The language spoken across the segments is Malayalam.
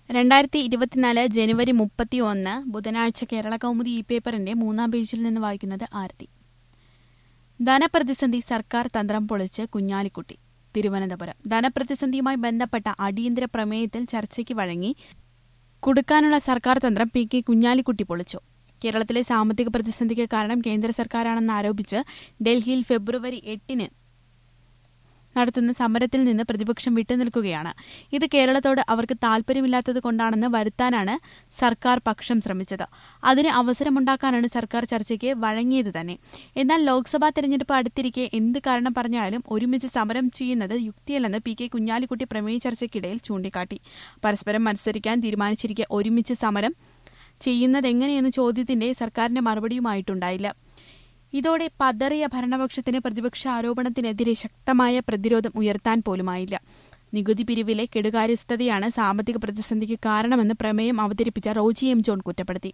രണ്ടായിരത്തി ഇരുപത്തിനാല് ജനുവരി മുപ്പത്തി ഒന്ന് ബുധനാഴ്ച കേരള കൗമുദി ഇ പേപ്പറിന്റെ മൂന്നാം പേജിൽ നിന്ന് വായിക്കുന്നത് ആരതി ധനപ്രതിസന്ധി സർക്കാർ തന്ത്രം പൊളിച്ച് കുഞ്ഞാലിക്കുട്ടി തിരുവനന്തപുരം ധനപ്രതിസന്ധിയുമായി ബന്ധപ്പെട്ട അടിയന്തര പ്രമേയത്തിൽ ചർച്ചയ്ക്ക് വഴങ്ങി കൊടുക്കാനുള്ള സർക്കാർ തന്ത്രം പി കെ കുഞ്ഞാലിക്കുട്ടി പൊളിച്ചു കേരളത്തിലെ സാമ്പത്തിക പ്രതിസന്ധിക്ക് കാരണം കേന്ദ്ര സർക്കാരാണെന്ന് ആരോപിച്ച് ഡൽഹിയിൽ ഫെബ്രുവരി എട്ടിന് നടത്തുന്ന സമരത്തിൽ നിന്ന് പ്രതിപക്ഷം വിട്ടുനിൽക്കുകയാണ് ഇത് കേരളത്തോട് അവർക്ക് താൽപര്യമില്ലാത്തത് കൊണ്ടാണെന്ന് വരുത്താനാണ് സർക്കാർ പക്ഷം ശ്രമിച്ചത് അതിന് അവസരമുണ്ടാക്കാനാണ് സർക്കാർ ചർച്ചയ്ക്ക് വഴങ്ങിയത് തന്നെ എന്നാൽ ലോക്സഭാ തെരഞ്ഞെടുപ്പ് അടുത്തിരിക്കെ എന്ത് കാരണം പറഞ്ഞാലും ഒരുമിച്ച് സമരം ചെയ്യുന്നത് യുക്തിയല്ലെന്ന് പി കെ കുഞ്ഞാലിക്കുട്ടി പ്രമേയ ചർച്ചയ്ക്കിടയിൽ ചൂണ്ടിക്കാട്ടി പരസ്പരം മത്സരിക്കാൻ തീരുമാനിച്ചിരിക്കെ ഒരുമിച്ച് സമരം ചെയ്യുന്നതെങ്ങനെയെന്ന ചോദ്യത്തിന്റെ സർക്കാരിന്റെ മറുപടിയുമായിട്ടുണ്ടായില്ല ഇതോടെ പതറിയ ഭരണപക്ഷത്തിന് പ്രതിപക്ഷ ആരോപണത്തിനെതിരെ ശക്തമായ പ്രതിരോധം ഉയർത്താൻ പോലുമായില്ല നികുതി പിരിവിലെ കെടുകാര്യസ്ഥതയാണ് സാമ്പത്തിക പ്രതിസന്ധിക്ക് കാരണമെന്ന് പ്രമേയം അവതരിപ്പിച്ച റോജി എം ജോൺ കുറ്റപ്പെടുത്തി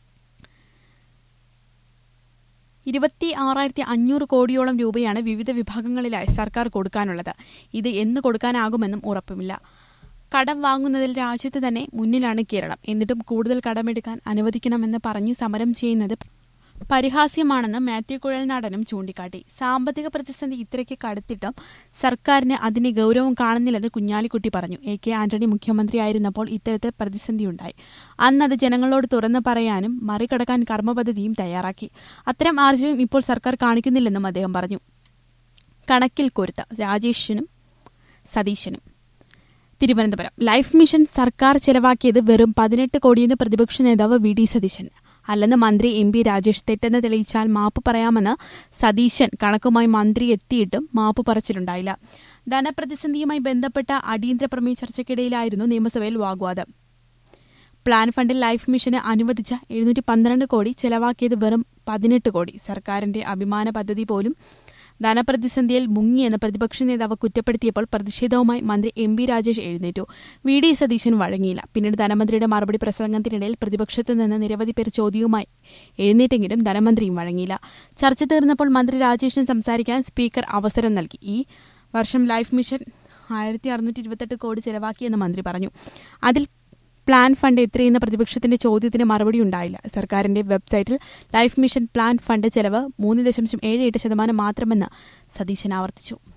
ഇരുപത്തി ആറായിരത്തി അഞ്ഞൂറ് കോടിയോളം രൂപയാണ് വിവിധ വിഭാഗങ്ങളിലായി സർക്കാർ കൊടുക്കാനുള്ളത് ഇത് എന്ന് കൊടുക്കാനാകുമെന്നും ഉറപ്പുമില്ല കടം വാങ്ങുന്നതിൽ രാജ്യത്ത് തന്നെ മുന്നിലാണ് കേരളം എന്നിട്ടും കൂടുതൽ കടമെടുക്കാൻ അനുവദിക്കണമെന്ന് പറഞ്ഞ് സമരം ചെയ്യുന്നത് പരിഹാസ്യമാണെന്ന് മാത്യു കുഴൽനാടനും ചൂണ്ടിക്കാട്ടി സാമ്പത്തിക പ്രതിസന്ധി ഇത്രയ്ക്ക് കടുത്തിട്ടും സർക്കാരിന് അതിനെ ഗൌരവം കാണുന്നില്ലെന്ന് കുഞ്ഞാലിക്കുട്ടി പറഞ്ഞു എ കെ ആന്റണി മുഖ്യമന്ത്രിയായിരുന്നപ്പോൾ ഇത്തരത്തിൽ പ്രതിസന്ധിയുണ്ടായി അന്ന് അത് ജനങ്ങളോട് തുറന്നു പറയാനും മറികടക്കാൻ കർമ്മപദ്ധതിയും തയ്യാറാക്കി അത്തരം ആർജവം ഇപ്പോൾ സർക്കാർ കാണിക്കുന്നില്ലെന്നും അദ്ദേഹം പറഞ്ഞു കണക്കിൽ കൊരുത്ത രാജേഷിനും സതീശനും തിരുവനന്തപുരം ലൈഫ് മിഷൻ സർക്കാർ ചെലവാക്കിയത് വെറും പതിനെട്ട് കോടിയെന്ന് പ്രതിപക്ഷ നേതാവ് വി ഡി സതീശൻ അല്ലെന്ന് മന്ത്രി എം പി രാജേഷ് തെറ്റെന്ന് തെളിയിച്ചാൽ മാപ്പ് പറയാമെന്ന് സതീശൻ കണക്കുമായി മന്ത്രി എത്തിയിട്ടും മാപ്പ് പറച്ചിലുണ്ടായില്ല ധനപ്രതിസന്ധിയുമായി ബന്ധപ്പെട്ട അടിയന്തര പ്രമേയ ചർച്ചയ്ക്കിടയിലായിരുന്നു നിയമസഭയിൽ വാഗ്വാദം പ്ലാൻ ഫണ്ടിൽ ലൈഫ് മിഷന് അനുവദിച്ച എഴുന്നൂറ്റി പന്ത്രണ്ട് കോടി ചെലവാക്കിയത് വെറും പതിനെട്ട് കോടി സർക്കാരിന്റെ അഭിമാന പദ്ധതി പോലും ധനപ്രതിസന്ധിയിൽ മുങ്ങിയെന്ന് പ്രതിപക്ഷ നേതാവ് കുറ്റപ്പെടുത്തിയപ്പോൾ പ്രതിഷേധവുമായി മന്ത്രി എം ബി രാജേഷ് എഴുന്നേറ്റു വി ഡി സതീശൻ വഴങ്ങിയില്ല പിന്നീട് ധനമന്ത്രിയുടെ മറുപടി പ്രസംഗത്തിനിടയിൽ പ്രതിപക്ഷത്ത് നിന്ന് നിരവധി പേർ ചോദ്യവുമായി എഴുന്നേറ്റെങ്കിലും ധനമന്ത്രിയും വഴങ്ങിയില്ല ചർച്ച തീർന്നപ്പോൾ മന്ത്രി രാജേഷിന് സംസാരിക്കാൻ സ്പീക്കർ അവസരം നൽകി ഈ വർഷം ലൈഫ് മിഷൻ ആയിരത്തി അറുന്നൂറ്റി ഇരുപത്തെട്ട് കോടി ചെലവാക്കിയെന്ന് മന്ത്രി പറഞ്ഞു അതിൽ പ്ലാൻ ഫണ്ട് എത്രയെന്ന പ്രതിപക്ഷത്തിന്റെ ചോദ്യത്തിന് മറുപടി ഉണ്ടായില്ല സർക്കാരിന്റെ വെബ്സൈറ്റിൽ ലൈഫ് മിഷൻ പ്ലാൻ ഫണ്ട് ചെലവ് മൂന്ന് ദശാംശം ഏഴ് എട്ട് ശതമാനം മാത്രമെന്ന് സതീശൻ ആവർത്തിച്ചു